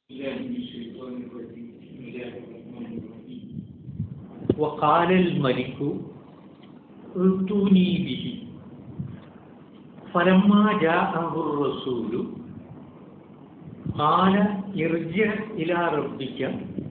بالله من الشيطان الرجيم بسم الله الرحمن الرحيم وقال الملك ائتوني به فلما جاءه الرسول قال ارجع إلى ربك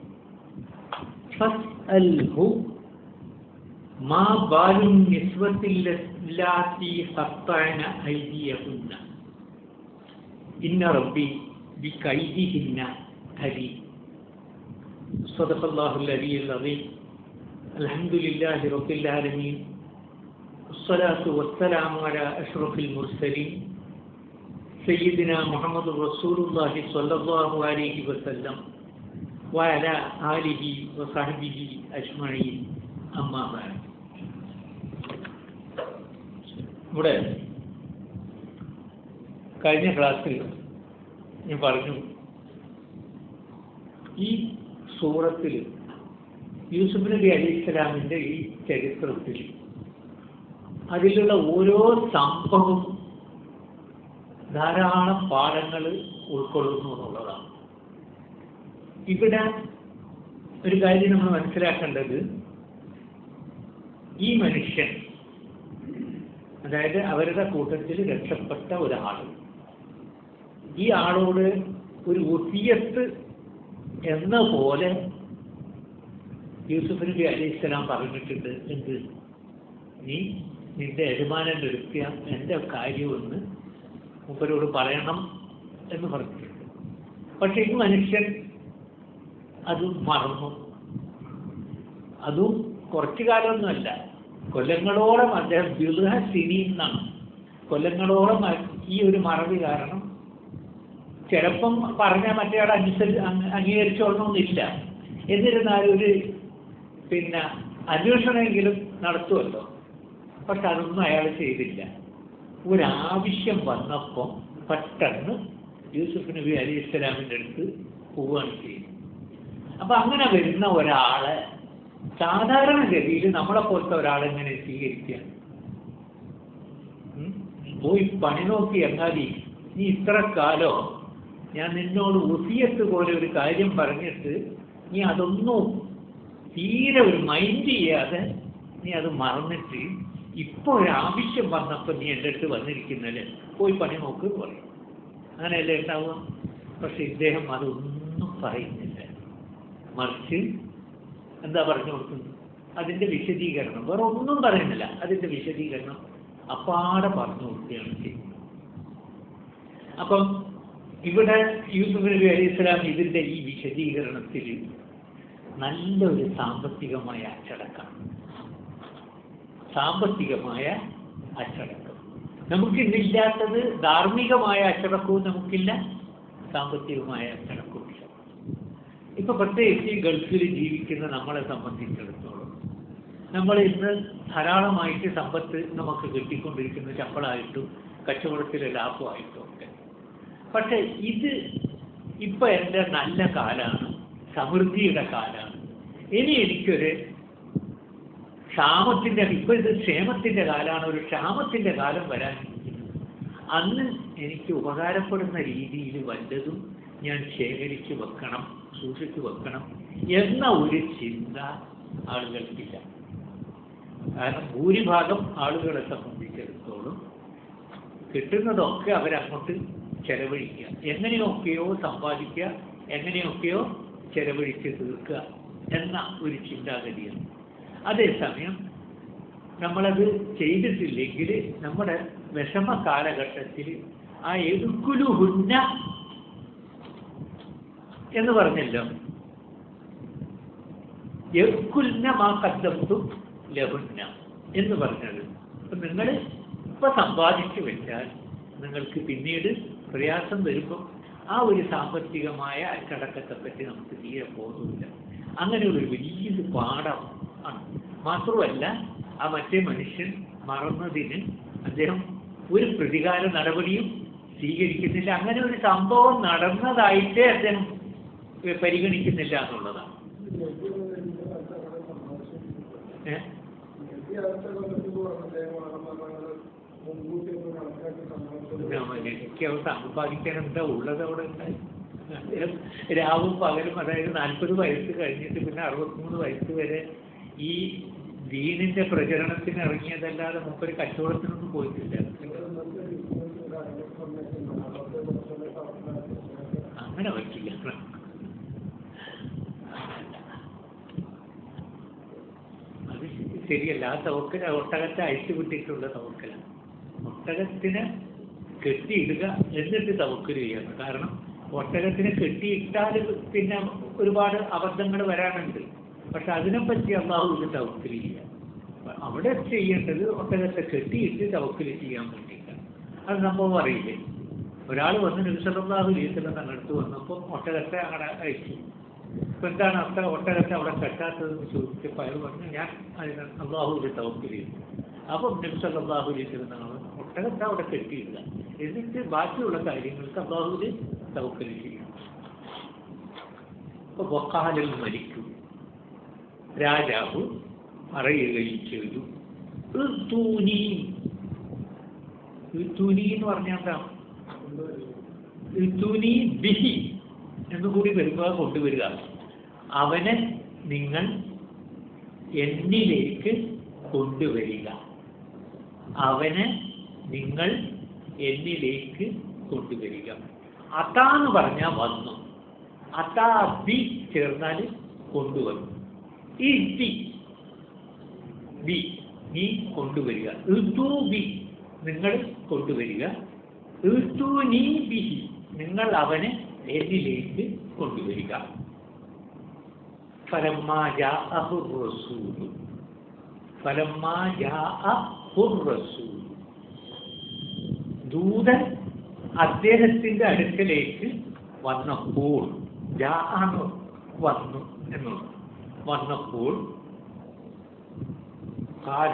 فاسأله ما بال النسوة اللاتي قطعن أيديهن إن ربي بكيدهن عليم صدق الله العلي العظيم الحمد لله رب العالمين والصلاة والسلام على أشرف المرسلين سيدنا محمد رسول الله صلى الله عليه وسلم وعلى آله وصحبه أجمعين أما بعد ഇവിടെ കഴിഞ്ഞ ക്ലാസ്സിൽ ഞാൻ പറഞ്ഞു ഈ സൂറത്തിൽ യൂസുഫ് നബി അലി ഇസ്ലാമിൻ്റെ ഈ ചരിത്രത്തിൽ അതിലുള്ള ഓരോ സംഭവവും ധാരാളം പാഠങ്ങൾ ഉൾക്കൊള്ളുന്നു എന്നുള്ളതാണ് ഇവിടെ ഒരു കാര്യം നമ്മൾ മനസ്സിലാക്കേണ്ടത് ഈ മനുഷ്യൻ അതായത് അവരുടെ കൂട്ടത്തിൽ രക്ഷപ്പെട്ട ഒരാൾ ഈ ആളോട് ഒരു ഒസിയത്ത് എന്ന പോലെ യൂസുഫ് നബി അലൈഹി സ്വലാം പറഞ്ഞിട്ടുണ്ട് എന്ത് നീ നിന്റെ യജമാനൻ എടുക്കുക എൻ്റെ കാര്യമൊന്ന് മൂപ്പരോട് പറയണം എന്ന് പറഞ്ഞിട്ടുണ്ട് പക്ഷെ ഈ മനുഷ്യൻ അത് മറന്നു അതും കുറച്ചു കാലമൊന്നുമല്ല കൊല്ലങ്ങളോളം അദ്ദേഹം ബിർഹ സിനി എന്നാണ് കൊല്ലങ്ങളോളം ഈ ഒരു മറവി കാരണം ചിലപ്പം പറഞ്ഞാൽ മറ്റേയാൾ അനുസരിച്ച് അംഗീകരിച്ചോളണമെന്നില്ല എന്നിരുന്നാലും ഒരു പിന്നെ അന്വേഷണമെങ്കിലും നടത്തുമല്ലോ പക്ഷെ അതൊന്നും അയാൾ ചെയ്തില്ല ഒരാവശ്യം വന്നപ്പോൾ പെട്ടെന്ന് യൂസുഫ് നബി അലി ഇസ്ലാമിൻ്റെ അടുത്ത് പോവുകയാണ് ചെയ്യുന്നത് അപ്പം അങ്ങനെ വരുന്ന ഒരാളെ സാധാരണഗതിയിൽ നമ്മളെ പോലത്തെ ഒരാളെങ്ങനെ സ്വീകരിക്കുക പോയി പണി നോക്കി എങ്ങാതി നീ ഇത്ര കാലോ ഞാൻ നിന്നോട് ഉസിയത്ത് പോലെ ഒരു കാര്യം പറഞ്ഞിട്ട് നീ അതൊന്നും തീരെ ഒരു മൈൻഡ് ചെയ്യാതെ നീ അത് മറന്നിട്ട് ഇപ്പോൾ ഒരു ആവശ്യം വന്നപ്പോൾ നീ എൻ്റെ അടുത്ത് വന്നിരിക്കുന്നല്ലേ പോയി പണി നോക്ക് പറയും അങ്ങനെയല്ലേ ഉണ്ടാവുക പക്ഷെ ഇദ്ദേഹം അതൊന്നും പറയുന്നില്ല മറിച്ച് എന്താ പറഞ്ഞു കൊടുക്കുന്നത് അതിൻ്റെ വിശദീകരണം വേറെ ഒന്നും പറയുന്നില്ല അതിൻ്റെ വിശദീകരണം അപ്പാടെ പറഞ്ഞു കൊടുക്കുകയാണ് ചെയ്യുന്നത് അപ്പം ഇവിടെ യൂസുഫ് നബി അലൈഹി സ്വലാം ഇതിൻ്റെ ഈ വിശദീകരണത്തിൽ നല്ലൊരു സാമ്പത്തികമായ അച്ചടക്കം സാമ്പത്തികമായ അച്ചടക്കം നമുക്കിന്നില്ലാത്തത് ധാർമ്മികമായ അച്ചടക്കവും നമുക്കില്ല സാമ്പത്തികമായ അച്ചടക്കവും ഇല്ല ഇപ്പൊ പ്രത്യേകിച്ച് ഗൾഫിൽ ജീവിക്കുന്ന നമ്മളെ സംബന്ധിച്ചിടത്തോളം നമ്മൾ ഇന്ന് ധാരാളമായിട്ട് സമ്പത്ത് നമുക്ക് കിട്ടിക്കൊണ്ടിരിക്കുന്ന ശമ്പളമായിട്ടും കച്ചവടത്തിലെ ലാഭമായിട്ടും ഒക്കെ പക്ഷെ ഇത് ഇപ്പൊ എൻ്റെ നല്ല കാലാണ് സമൃദ്ധിയുടെ കാലാണ് ഇനി എനിക്കൊരു ക്ഷാമത്തിന്റെ ഇപ്പൊ ഇത് ക്ഷേമത്തിന്റെ കാലമാണ് ഒരു ക്ഷാമത്തിന്റെ കാലം വരാൻ അന്ന് എനിക്ക് ഉപകാരപ്പെടുന്ന രീതിയിൽ വല്ലതും ഞാൻ ശേഖരിച്ചു വെക്കണം സൂക്ഷിച്ചു വെക്കണം എന്ന ഒരു ചിന്ത ആളുകൾക്കില്ല കാരണം ഭൂരിഭാഗം ആളുകളെ സംബന്ധിച്ചിടത്തോളം കിട്ടുന്നതൊക്കെ അവരങ്ങോട്ട് ചെലവഴിക്കുക എങ്ങനെയൊക്കെയോ സമ്പാദിക്കുക എങ്ങനെയൊക്കെയോ ചെലവഴിച്ച് തീർക്കുക എന്ന ഒരു ചിന്താഗതിയാണ് അതേസമയം നമ്മളത് ചെയ്തിട്ടില്ലെങ്കിൽ നമ്മുടെ വിഷമ കാലഘട്ടത്തിൽ ആ എടുക്കുലു ഹുന്ന എന്ന് പറഞ്ഞല്ലോ എക്കുൽന മാ കദ്ദത്തു ലഹുന്ന എന്ന് പറഞ്ഞത് അപ്പൊ നിങ്ങൾ ഇപ്പൊ സമ്പാദിച്ചു വെച്ചാൽ നിങ്ങൾക്ക് പിന്നീട് പ്രയാസം വരുമ്പോൾ ആ ഒരു സാമ്പത്തികമായ അച്ചടക്കത്തെ പറ്റി നമുക്ക് തീരെ ബോധമില്ല അങ്ങനെയുള്ള ഒരു വലിയൊരു പാഠം ആണ് മാത്രമല്ല ആ മറ്റേ മനുഷ്യൻ മറന്നതിന് അദ്ദേഹം ഒരു പ്രതികാര നടപടിയും സ്വീകരിക്കുന്നില്ല അങ്ങനെ ഒരു സംഭവം നടന്നതായിട്ടേ അദ്ദേഹം പരിഗണിക്കുന്നില്ല എന്നുള്ളതാണ് ഏഹ് എനിക്ക് അവർ സമ്പാദിക്കാൻ എന്താ ഉള്ളത് അവിടെ ഉണ്ടായി അദ്ദേഹം രാവും പകലും അതായത് നാൽപ്പത് വയസ്സ് കഴിഞ്ഞിട്ട് പിന്നെ അറുപത്തിമൂന്ന് വയസ്സ് വരെ ഈ ദീനിന്റെ പ്രചരണത്തിന് ഇറങ്ങിയതല്ലാതെ മുപ്പൊരു കച്ചവടത്തിനൊന്നും പോയിട്ടില്ല അങ്ങനെ പറ്റില്ല അത് ശരിയല്ല ആ തവക്കൽ ഒട്ടകത്തെ അഴിച്ചു വിട്ടിട്ടുള്ള തവക്കല ഒട്ടകത്തിന് കെട്ടിയിടുക എന്നിട്ട് തവക്കൽ ചെയ്യണം കാരണം ഒട്ടകത്തിനെ കെട്ടിയിട്ടാൽ പിന്നെ ഒരുപാട് അബദ്ധങ്ങൾ വരാനുണ്ട് പക്ഷെ അതിനെപ്പറ്റി അള്ളാഹു ഇത് തവക്കൽ ചെയ്യുക അവിടെ ചെയ്യേണ്ടത് ഒട്ടകത്തെ കെട്ടിയിട്ട് തവക്കൽ ചെയ്യാൻ വേണ്ടിയിട്ടാണ് അത് സംഭവം അറിയില്ലേ ഒരാൾ വന്ന് നിമിഷല്ലാഹു ലീസിലെ തന്നെടുത്ത് വന്നപ്പോൾ ഒട്ടകത്തെ അവിടെ അയച്ചു ഇപ്പൊ എന്താണ് അത്ര ഒട്ടകത്തെ അവിടെ കെട്ടാത്തതെന്ന് ചോദിച്ചപ്പോൾ അയാൾ പറഞ്ഞു ഞാൻ അതിന് അള്ളാഹുവിൽ തവക്കൽ ചെയ്തു അപ്പം നിമിഷല്ലാഹു ലീസിലെ തങ്ങൾ ഒട്ടകത്തെ അവിടെ കെട്ടിയില്ല എന്നിട്ട് ബാക്കിയുള്ള കാര്യങ്ങൾക്ക് അള്ളാഹുവിൽ തവക്കൽ ചെയ്യും അപ്പൊ വക്കാലിൽ മരിക്കും രാജാവ് പറയുകയും ചെയ്തു "ഇർത്തൂനി." ഇർത്തൂനി എന്ന് പറഞ്ഞാൽ എന്താ ഇർത്തൂനി ബിഹി എന്നുകൂടി വരുമ്പോൾ കൊണ്ടുവരിക അവനെ നിങ്ങൾ എന്നിലേക്ക് കൊണ്ടുവരിക അവനെ നിങ്ങൾ എന്നിലേക്ക് കൊണ്ടുവരിക അതാന്ന് പറഞ്ഞാൽ വന്നു അതാ ബി ചേർന്നാൽ കൊണ്ടുവന്നു ഈ ബി ബി നീ കൊണ്ടുവരിക ഋതു ബി നിങ്ങൾ കൊണ്ടുവരിക ഋതു നീ ബിഹി നിങ്ങൾ അവനെ എന്നിലേക്ക് കൊണ്ടുവരിക ഫലമ്മാ ജാഅഹു റസൂൽ ഫലമ്മാ ജാഅഹു റസൂൽ ദൂതൻ അദ്ദേഹത്തിന്റെ അടുക്കലേക്ക് വന്നപ്പോൾ ജാഅഹു വന്നു എന്നുള്ളത് വന്നപ്പോൾ കാല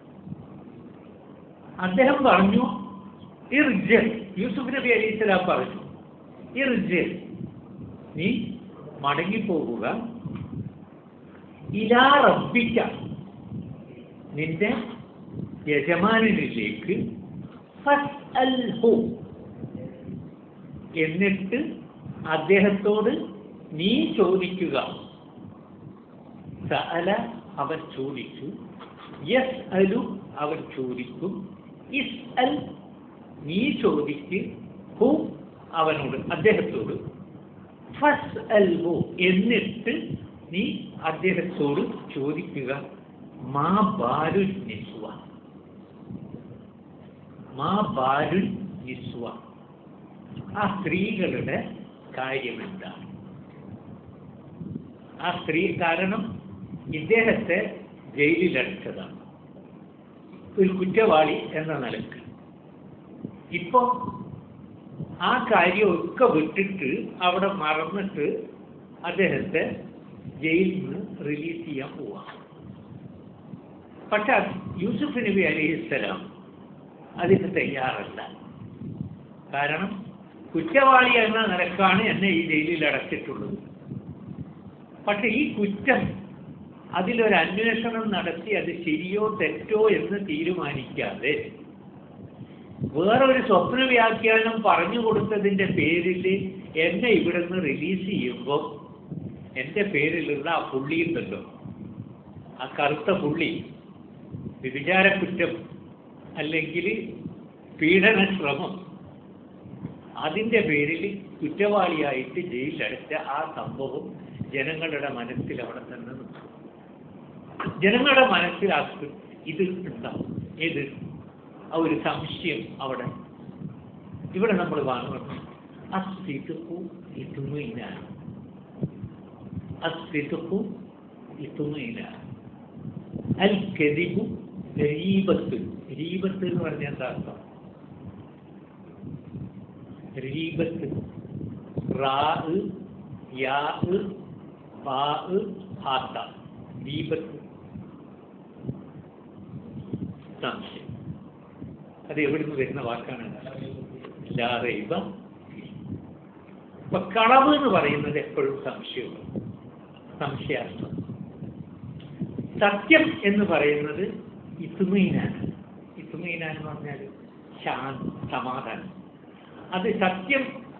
അദ്ദേഹം പറഞ്ഞു ഇർജ യൂസുഫ് നബി അലി ഇസ്ലാം പറഞ്ഞു ഇർജ നീ മടങ്ങിപ്പോകുക ഇലാ റബ്ബിക്ക നിന്റെ യജമാനനിലേക്ക് ഫസ്അൽഹു എന്നിട്ട് അദ്ദേഹത്തോട് നീ ചോദിക്കുക സഅല അവൻ ചോദിച്ചു യസ് അലു അവൻ ചോദിക്കും ഇസ് അൽ നീ ചോദിക്ക് ഹു അവനോട് അദ്ദേഹത്തോട് ഫസ് അൽഹു എന്നിട്ട് നീ അദ്ദേഹത്തോട് ചോദിക്കുക മാ ബാരു നിസ്വ മാ ബാരു നിസ്വ ആ സ്ത്രീകളുടെ കാര്യം എന്താണ് ആ സ്ത്രീ കാരണം ഇദ്ദേഹത്തെ ജയിലിലടച്ചതാണ് ഒരു കുറ്റവാളി എന്ന നിലക്ക് ഇപ്പൊ ആ കാര്യമൊക്കെ വിട്ടിട്ട് അവിടെ മറന്നിട്ട് അദ്ദേഹത്തെ ജയിലിൽ നിന്ന് റിലീസ് ചെയ്യാൻ പോവാം പക്ഷെ യൂസുഫ് നബി അലിഹിസ്സലാം അതിന് തയ്യാറല്ല കാരണം കുറ്റവാളി എന്ന നിലക്കാണ് എന്നെ ഈ ജയിലിൽ അടച്ചിട്ടുള്ളത് പക്ഷെ ഈ കുറ്റം അതിലൊരു അന്വേഷണം നടത്തി അത് ശരിയോ തെറ്റോ എന്ന് തീരുമാനിക്കാതെ വേറൊരു സ്വപ്ന വ്യാഖ്യാനം പറഞ്ഞു കൊടുത്തതിന്റെ പേരിൽ എന്നെ ഇവിടുന്ന് റിലീസ് ചെയ്യുമ്പോൾ എൻ്റെ പേരിലുള്ള ആ പുള്ളി ഉണ്ടല്ലോ ആ കറുത്ത പുള്ളി വ്യഭിചാരക്കുറ്റം അല്ലെങ്കിൽ പീഡന ശ്രമം അതിൻ്റെ പേരിൽ കുറ്റവാളിയായിട്ട് ജയിലിലടച്ച ആ സംഭവം ജനങ്ങളുടെ മനസ്സിൽ അവിടെ തന്നെ നിൽക്കും ജനങ്ങളുടെ മനസ്സിലാക്കും ഇത് ഉണ്ടാവും ഏത് ആ ഒരു സംശയം അവിടെ ഇവിടെ നമ്മൾ കാണുന്നു അസ്ഥിതക്കു ഇതുമയിലാണ് അസ്ഥിതക്കു ഇതുമയിലാണ് അൽ കെതിബു രീപത്ത് രീപത്ത് എന്ന് പറഞ്ഞാൽ എന്താ അർത്ഥം രീപത്ത് റാ യാ ബാ ഹാത്ത ദീപത്ത് സംശയം അത് എവിടുന്ന് വരുന്ന വാക്കാണ് ലാറൈവ ഇപ്പൊ കളവ് എന്ന് പറയുന്നത് എപ്പോഴും സംശയമാണ് സംശയാർത്ഥം സത്യം എന്ന് പറയുന്നത് ഇത്തുമീനാണ് ഇത്തുമീനാൻ എന്ന് പറഞ്ഞാൽ ശാന്തി സമാധാനം അത് സത്യം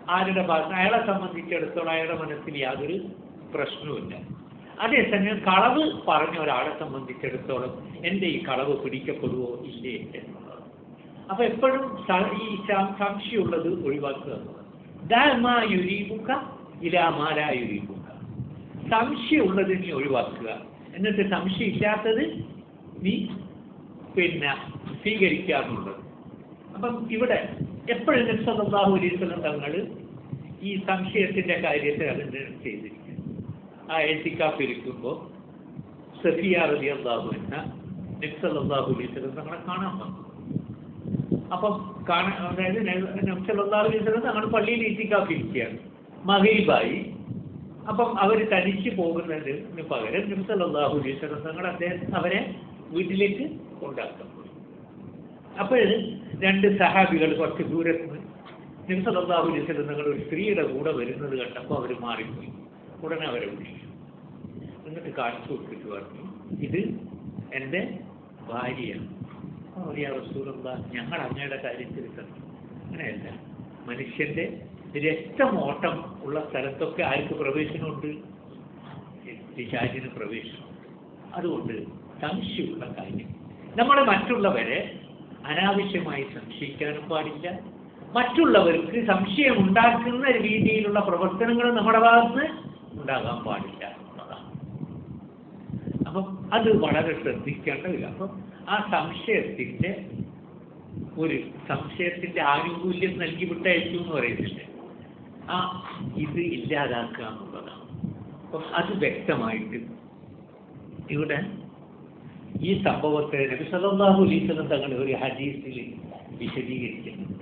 ആരുടെ ഭാഗത്ത് അയാളെ സംബന്ധിച്ചിടത്തോളം അയാളുടെ മനസ്സിൽ യാതൊരു പ്രശ്നവുമില്ല അതേസമയം കളവ് പറഞ്ഞ ഒരാളെ സംബന്ധിച്ചിടത്തോളം എൻ്റെ ഈ കളവ് പിടിക്കപ്പെടുവോ ഇല്ലേ എന്നുള്ളത് അപ്പൊ എപ്പോഴും സ- ഈ സം- സംശയമുള്ളത് ഒഴിവാക്കുക ദാമായുരീബുക്ക ഇലാമാരായുരീബുക്ക സംശയമുള്ളത് നീ ഒഴിവാക്കുക എന്നിട്ട് സംശയമില്ലാത്തത് നീ പിന്നെ സ്വീകരിക്കുക എന്നുള്ളത് അപ്പം ഇവിടെ എപ്പോഴും നബ്സല്ലാഹു അലൈവലം തങ്ങൾ ഈ സംശയത്തിന്റെ കാര്യത്തെ അതിന് ചെയ്തിരിക്കുന്നു ആ എത്തിക്കാപ്പിരിക്കുമ്പോൾ സഫിയ റലി അള്ളാഹു എന്ന നബ്സല്ലാഹു അലൈവലം തങ്ങളെ കാണാൻ വന്നു അപ്പം കാണാൻ അതായത് നബ്സല്ലാഹു അലൈവലം തങ്ങൾ പള്ളിയിൽ എത്തിക്കാപ്പിരിക്കുകയാണ് മഹീബായി അപ്പം അവർ തനിച്ച് പോകുന്നതിന് പകരം നബ്സല്ലാഹു അലൈവലം തങ്ങൾ അദ്ദേഹം അവരെ വീട്ടിലേക്ക് കൊണ്ടാക്കാൻ പോയി അപ്പോൾ രണ്ട് സഹാബികൾ കുറച്ച് ദൂരത്ത് നിന്ന് നിമിഷല്ലാഹു അലൈഹി നിങ്ങൾ ഒരു സ്ത്രീയുടെ കൂടെ വരുന്നത് കണ്ടപ്പോൾ അവർ മാറിപ്പോയി ഉടനെ അവരെ വിളിച്ചു എന്നിട്ട് കാണിച്ചു കൊടുത്തിട്ട് പറഞ്ഞു ഇത് എൻ്റെ ഭാര്യയാണ് അറിയാ റസൂലുള്ള ഞങ്ങൾ അങ്ങയുടെ കാര്യത്തിൽ തന്നെ അങ്ങനെയല്ല മനുഷ്യന്റെ രക്തമോട്ടം ഉള്ള സ്ഥലത്തൊക്കെ ആർക്ക് പ്രവേശനമുണ്ട് പിശാചിന് പ്രവേശനമുണ്ട് അതുകൊണ്ട് സംശയമുള്ള കാര്യം നമ്മൾ മറ്റുള്ളവരെ അനാവശ്യമായി സംശയിക്കാനും പാടില്ല മറ്റുള്ളവർക്ക് സംശയം ഉണ്ടാക്കുന്ന രീതിയിലുള്ള പ്രവർത്തനങ്ങൾ നമ്മുടെ ഭാഗത്ത് ഉണ്ടാകാൻ പാടില്ല എന്നതാണ് അപ്പം അത് വളരെ ശ്രദ്ധിക്കേണ്ടതില്ല അപ്പം ആ സംശയത്തിന്റെ ഒരു സംശയത്തിന്റെ ആനുകൂല്യം നൽകി വിട്ടയച്ചു എന്ന് പറയുന്നില്ലേ ആ ഇത് ഇല്ലാതാക്കുക എന്നുള്ളതാണ് അപ്പം അത് വ്യക്തമായിട്ട് ഇവിടെ ഈ സംഭവത്തെ നബി സല്ലല്ലാഹു അലൈഹി വസല്ലം തങ്ങൾ ഒരു ഹദീസിൽ വിശദീകരിക്കുന്നുണ്ട്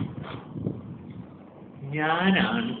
ഞാനാണ്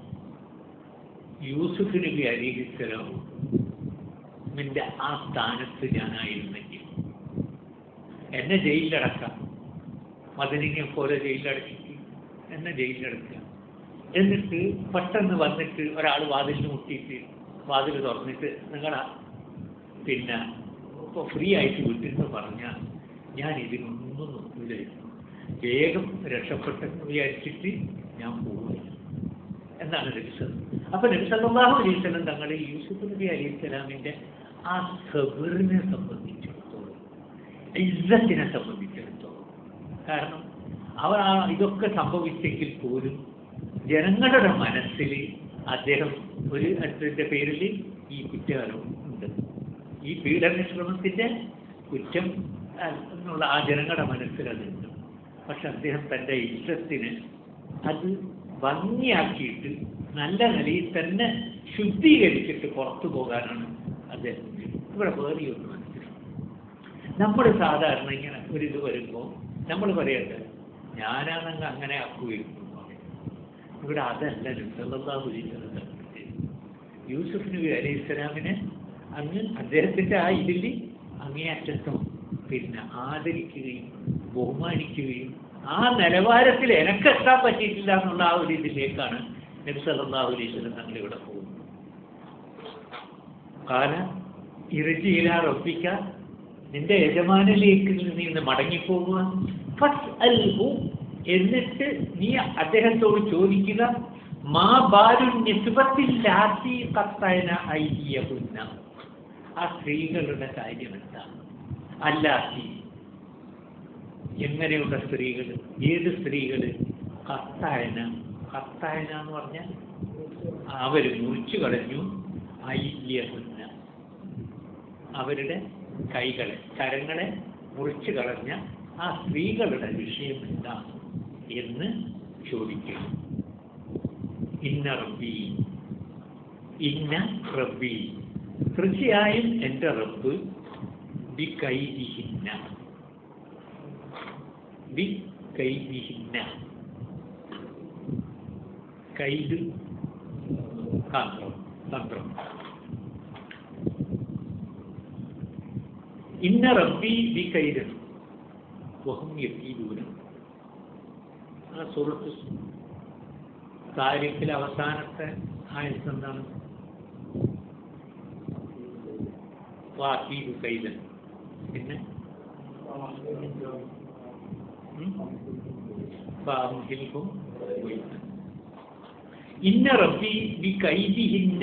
യൂസുഫ് നബി അലിഹിസ്സലാം നിന്റെ ആ സ്ഥാനത്ത് ഞാനായിരുന്നെങ്കിൽ എന്നെ ജയിലിലടക്കാം മദനിനെ പോലെ ജയിലിലടച്ചിട്ട് എന്നെ ജയിലിലടക്കുക എന്നിട്ട് പെട്ടെന്ന് വന്നിട്ട് ഒരാൾ വാതിലിന് മുട്ടിയിട്ട് വാതിൽ തുറന്നിട്ട് നിങ്ങളാ പിന്നെ ഇപ്പോൾ ഫ്രീ ആയിട്ട് വിട്ടിരുന്ന് പറഞ്ഞാൽ ഞാൻ ഇതിനൊന്നും നോക്കില്ലായിരുന്നു വേഗം രക്ഷപ്പെട്ടെന്ന് വിചാരിച്ചിട്ട് ഞാൻ പോവില്ല എന്നാണ് നബിസൽ അപ്പൊ നബിസല്ലാഹു അലൈവലം തങ്ങൾ യൂസുഫ് നബി അലൈഹി സ്വലാമിന്റെ ആ സബറിനെ സംബന്ധിച്ചിടത്തോളം ഇസ്സത്തിനെ സംബന്ധിച്ചിടത്തോളം കാരണം അവർ ആ ഇതൊക്കെ സംഭവിച്ചെങ്കിൽ പോലും ജനങ്ങളുടെ മനസ്സിൽ അദ്ദേഹം ഒരു അതിന്റെ പേരിൽ ഈ കുറ്റകാലം ഉണ്ട് ഈ പീഡന ശ്രമത്തിന്റെ കുറ്റം ആ, എന്നുള്ള ആ ജനങ്ങളുടെ മനസ്സിൽ അതുണ്ട് പക്ഷെ അദ്ദേഹം തന്റെ ഇഷ്ടത്തിന് അത് ഭംഗിയാക്കിയിട്ട് നല്ല നിലയിൽ തന്നെ ശുദ്ധീകരിച്ചിട്ട് പുറത്തു പോകാനാണ് അദ്ദേഹം ഇവിടെ വേറെ ഒന്ന് മനസ്സിലാവും നമ്മൾ സാധാരണ ഇങ്ങനെ ഒരു ഇത് വരുമ്പോൾ നമ്മൾ പറയട്ടെ ഞാനാണെങ്കിൽ അങ്ങനെ ആക്കുകയായിരുന്നു ഇവിടെ അതല്ല നബ്സല്ലാഹു അലൈഹി യൂസുഫ് നബി അലൈഹി സ്വലാമിനെ അങ്ങ് അദ്ദേഹത്തിന്റെ ആ ഇതിൽ അങ്ങേയറ്റത്തും പിന്നെ ആദരിക്കുകയും ബഹുമാനിക്കുകയും ആ നിലവാരത്തിൽ എനക്കെത്താൻ പറ്റിയിട്ടില്ല എന്നുള്ള ആ ഒരു ഇതിലേക്കാണ് നബി സല്ലല്ലാഹു അലൈഹി വസല്ലം തങ്ങൾ ഇവിടെ പോകുന്നത് കാല ഇറജിയില റബ്ബിക്ക നിന്റെ യജമാനിലേക്ക് നിന്ന് മടങ്ങിപ്പോകുക ഫസ്അൽഹു എന്നിട്ട് നീ അദ്ദേഹത്തോട് ചോദിക്കുക മാ ബാലു നിസ്ബത്തില്ലാത്തി കത്തന ഐതിയഹുന്ന ആ സ്ത്രീകളുടെ കാര്യം എന്താണ് അല്ലാത്തി എങ്ങനെയുള്ള സ്ത്രീകൾ ഏത് സ്ത്രീകൾ കത്തായന കത്തായന എന്ന് പറഞ്ഞാൽ അവർ മുറിച്ചു കളഞ്ഞു ഐല്യഹുന്ന അവരുടെ കൈകളെ കരങ്ങളെ മുറിച്ചു കളഞ്ഞ ആ സ്ത്രീകളുടെ വിഷയം എന്താണ് എന്ന് ചോദിക്കുന്നു ഇന്ന റബ്ബി ഇന്ന റബ്ബി തീർച്ചയായും എൻ്റെ റബ്ബ് ബി കൈദിഹിന്ന ബി കൈദിഹിന്ന കൈത് തന്ത്രം തന്ത്രം ഇന്ന റബ്ബി ബി കൈത് വഹും യക്കീദൂന ആ സുഹൃത്ത് കാര്യത്തിൽ അവസാനത്തെ ആയത്ത് എന്താണ് വാക്കീബ് കൈതൻ പിന്നെ ഉം? ഫാംഹിൽഹും വൈതൻ. ഇന്ന റബ്ബി ബി കൈദിഹിന്ന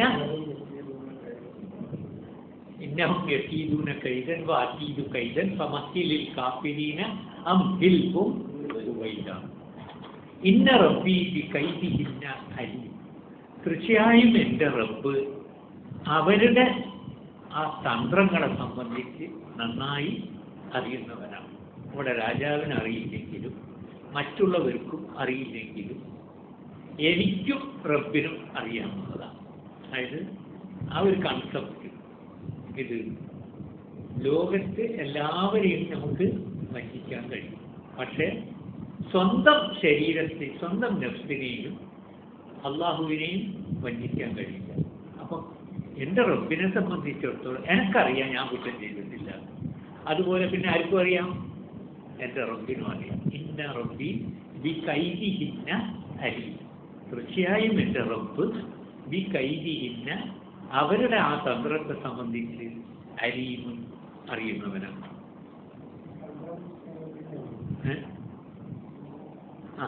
ഇന്നഹും യക്കീദൂന കൈദൻ വാക്കീദു കൈദൻ ഫമഹിലിൽ കാഫിരീന അംഹിൽഹും സുവൈദ ഇന്ന റബ്ബി ബി കൈദിഹിന്ന അലി തീർച്ചയായും എൻ്റെ റബ്ബ് അവരുടെ ആ തന്ത്രങ്ങളെ സംബന്ധിച്ച് നന്നായി അറിയുന്നവനാണ് ഇവിടെ രാജാവിന് അറിയില്ലെങ്കിലും മറ്റുള്ളവർക്കും അറിയില്ലെങ്കിലും എനിക്കും റബ്ബിനും അറിയാവുന്നതാണ് അതായത് ആ ഒരു കൺസെപ്റ്റ് ഇത് ലോകത്ത് എല്ലാവരെയും നമുക്ക് വഞ്ചിക്കാൻ കഴിയും പക്ഷേ സ്വന്തം ശരീരത്തെ സ്വന്തം നഫ്സിനെയും അള്ളാഹുവിനെയും വഞ്ചിക്കാൻ കഴിയില്ല അപ്പം എൻ്റെ റബ്ബിനെ സംബന്ധിച്ചിടത്തോളം എനിക്കറിയാം ഞാൻ കുറ്റം ചെയ്തിട്ടില്ല അതുപോലെ പിന്നെ ആർക്കും അറിയാം എൻ്റെ റബ്ബിനും അറിയാം ഇന്ന റബ്ബി ബി കൈദിഹിന്ന അരി തീർച്ചയായും എൻ്റെ റബ്ബ് ബി കൈദിഹിന്ന അവരുടെ ആ തന്ത്രത്തെ സംബന്ധിച്ച് അരിയും അറിയുന്നവനാണ് ഏ? ആ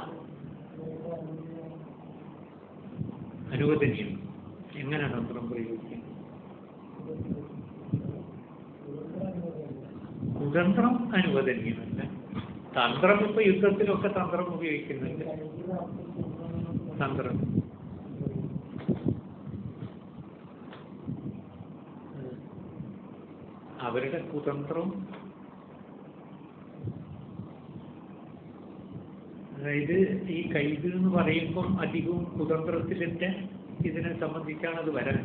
അനുവദനീയം എങ്ങനെ തന്ത്രം പ്രയോഗിക്കും കുതന്ത്രം അനുവദനീയമല്ല തന്ത്രം ഇപ്പൊ യുദ്ധത്തിലൊക്കെ തന്ത്രം ഉപയോഗിക്കുന്നുണ്ട് തന്ത്രം അവരുടെ കുതന്ത്രം അതായത് ഈ കൈത് എന്ന് പറയുമ്പം അധികവും കുതന്ത്രത്തിലിന്റെ ഇതിനെ സംബന്ധിച്ചാണ് അത് വരാൻ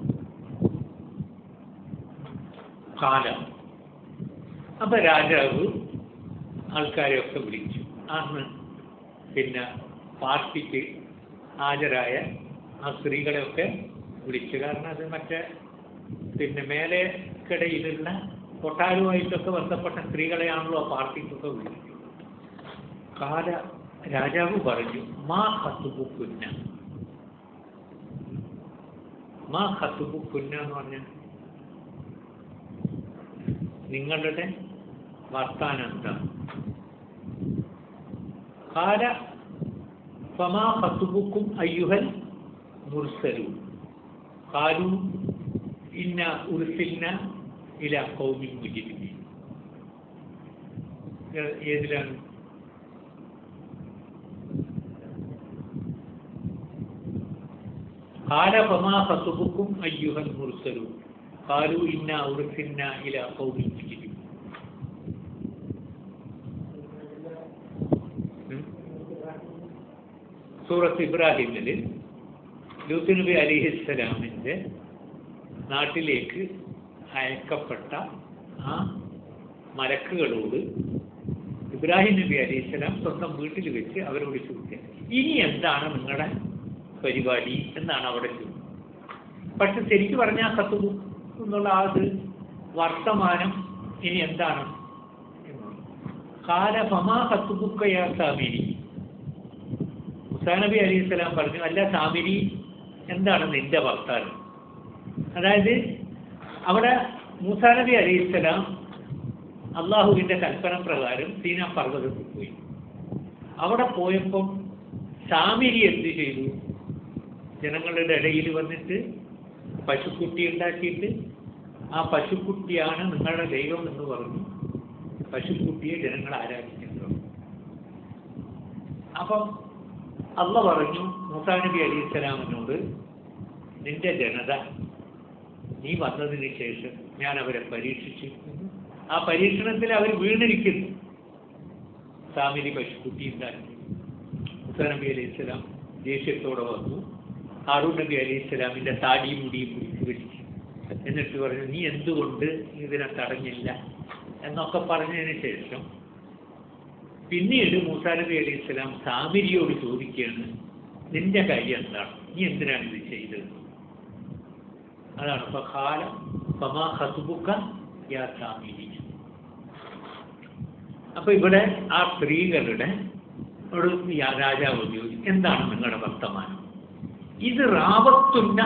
കാലം അപ്പൊ രാജാവ് ആൾക്കാരെയൊക്കെ വിളിച്ചു അന്ന് പിന്നെ പാർട്ടിക്ക് ഹാജരായ ആ സ്ത്രീകളെയൊക്കെ വിളിച്ചു കാരണം അത് മറ്റേ പിന്നെ മേലെക്കിടയിലുള്ള കൊട്ടാരവുമായിട്ടൊക്കെ ബന്ധപ്പെട്ട സ്ത്രീകളെയാണല്ലോ ആ പാർട്ടിക്കൊക്കെ വിളിച്ചത് കാല രാജാവ് പറഞ്ഞു മാ ഹത്തുബുക്കുന്ന മാ ഹത്തുബുക്കുന്ന എന്ന് പറഞ്ഞ നിങ്ങളുടെ വർത്താനം എന്താണ് കാല ഫമാ ഹത്തുബുക്കും അയ്യുഹൽ മുർസലു കാലു ഇന്ന ഉർസിൽന ഇല കൗമിൻ മുജിബിനി ഏതിലാണ് قال فما خطبكم أيها المرسلون قالوا إنا أرسلنا إلى قوم مجرمين സൂറത്ത് ഇബ്രാഹിമിൽ ലൂത്ത് നബി അലിഹിസ്സലാമിൻ്റെ നാട്ടിലേക്ക് അയക്കപ്പെട്ട ആ മലക്കുകളോട് ഇബ്രാഹിം നബി അലിഹിസ്സലാം സ്വന്തം വീട്ടിൽ വെച്ച് അവരോട് ചോദിച്ചത് ഇനി എന്താണ് നിങ്ങളുടെ പരിപാടി എന്നാണ് അവിടെ ചോദിച്ചത് പക്ഷെ ശരിക്കും പറഞ്ഞാൽ കത്തുബു എന്നുള്ള ആ ഒരു വർത്തമാനം ഇനി എന്താണ് എന്നുള്ളത്. കാല ഫമാ കത്തുബുക്കയാ സാമിരി മുസാനബി അലി ഇസ്ലാം പറഞ്ഞു അല്ല സാമിരി എന്താണ് നിന്റെ വർത്താനം അതായത് അവിടെ മൂസാനബി അലി ഇസ്ലാം അള്ളാഹുവിന്റെ കൽപ്പന പ്രകാരം സീന പർവ്വതത്തിൽ പോയി അവിടെ പോയപ്പം സാമിരി എന്ത് ചെയ്തു ജനങ്ങളുടെ ഇടയിൽ വന്നിട്ട് പശുക്കുട്ടി ഉണ്ടാക്കിയിട്ട് ആ പശുക്കുട്ടിയാണ് നിങ്ങളുടെ ദൈവം എന്ന് പറഞ്ഞു പശുക്കുട്ടിയെ ജനങ്ങൾ ആരാധിക്കുന്നത് അപ്പം അള്ള പറഞ്ഞു മൂസാ നബി അലി ഇസ്ലാമിനോട് നിന്റെ ജനത നീ വന്നതിന് ശേഷം ഞാൻ അവരെ പരീക്ഷിച്ചിരിക്കുന്നു ആ പരീക്ഷണത്തിൽ അവർ വീണിരിക്കുന്നു സാമിരി പശുക്കുട്ടി ഉണ്ടാക്കി മൂസാ നബി അലി ഇസ്ലാം ദേഷ്യത്തോടെ വന്നു ഹാറൂൺ നബി അലൈഹി ഇസ്ലാമിന്റെ താടിയും മുടിയും പിടിച്ച് പിടിച്ചു എന്നിട്ട് പറഞ്ഞു നീ എന്തുകൊണ്ട് ഇതിനെ തടഞ്ഞില്ല എന്നൊക്കെ പറഞ്ഞതിന് ശേഷം പിന്നീട് മൂസാ നബി അലൈഹി ഇസ്ലാം സാമിരിയോട് ചോദിക്കുകയാണ് നിന്റെ കാര്യം എന്താണ് നീ എന്തിനാണ് ഇത് ചെയ്തത് അതാണ് ഫഖാല ഫമാ ഖത്ബുക യാ സാമിരി അപ്പൊ ഇവിടെ ആ സ്ത്രീകളുടെ ഒരു രാജാവ് ചോദിച്ചു എന്താണ് നിങ്ങളുടെ വർത്തമാനം ഇത് റാവത്തുന്ന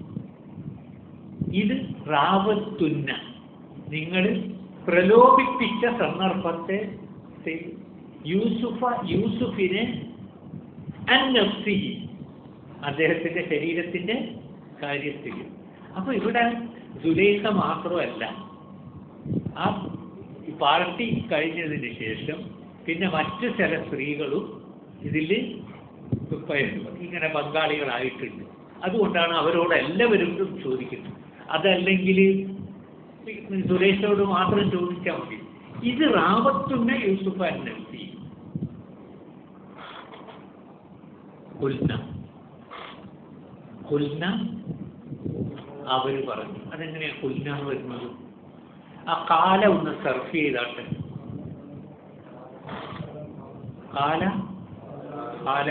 ഇത് റാവത്തുന്ന നിങ്ങൾ പ്രലോഭിപ്പിച്ച സന്ദർഭത്തെ യൂസുഫ യൂസുഫിനെ അന്നഫ്സിഹി അദ്ദേഹത്തിന്റെ ശരീരത്തിന്റെ കാര്യത്തിൽ അപ്പൊ ഇവിടെ സുലേഖ മാത്രമല്ല ആ പാർട്ടി കഴിഞ്ഞതിന് ശേഷം പിന്നെ മറ്റ് ചില സ്ത്രീകളും ഇതിൽ ഇങ്ങനെ പങ്കാളികളായിട്ടുണ്ട് അതുകൊണ്ടാണ് അവരോട് എല്ലാവരും ചോദിക്കുന്നത് അതല്ലെങ്കിൽ സുരേഷോട് മാത്രം ചോദിച്ചാൽ മതി ഇത് റാവത്തുന്ന യൂസുഫ് അന്നസി കൊൽന കൊൽന അവര് പറഞ്ഞു അതെങ്ങനെയാ കൊൽന എന്ന് വരുന്നത് ആ കാല ഒന്ന് സർഫ് ചെയ്താട്ടെ കാല കാല